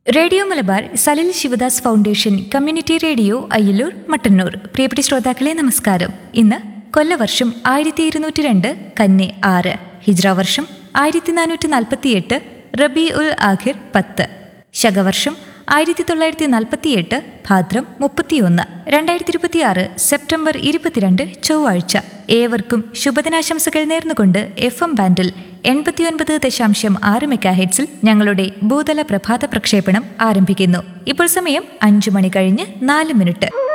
radio Malabar Salil Sivadas foundation community radio Ayyaloor Mattannur പ്രിയപ്പെട്ട ശ്രോതാക്കളെ നമസ്കാരം ഇന്ന് കൊല്ലവർഷം ആയിരത്തി ഇരുന്നൂറ്റി രണ്ട് കന്നി ആറ് ഹിജ്ര വർഷം ആയിരത്തി നാനൂറ്റി നാൽപ്പത്തിയെട്ട് റബി ഉൽ ആഖിർ പത്ത് ശകവർഷം ആയിരത്തി തൊള്ളായിരത്തി നാൽപ്പത്തിയെട്ട് ഭാദ്രം മുപ്പത്തിയൊന്ന് രണ്ടായിരത്തി ഇരുപത്തിയാറ് സെപ്റ്റംബർ ഇരുപത്തിരണ്ട് ചൊവ്വാഴ്ച ഏവർക്കും ശുഭദിനാശംസകൾ നേർന്നുകൊണ്ട് എഫ് എം ബാൻഡിൽ എൺപത്തിയൊൻപത് ദശാംശം ആറ് മെഗാഹെഡ്സിൽ ഞങ്ങളുടെ ഭൂതല പ്രഭാത പ്രക്ഷേപണം ആരംഭിക്കുന്നു ഇപ്പോൾ സമയം അഞ്ചു മണി കഴിഞ്ഞ് നാല് മിനിറ്റ്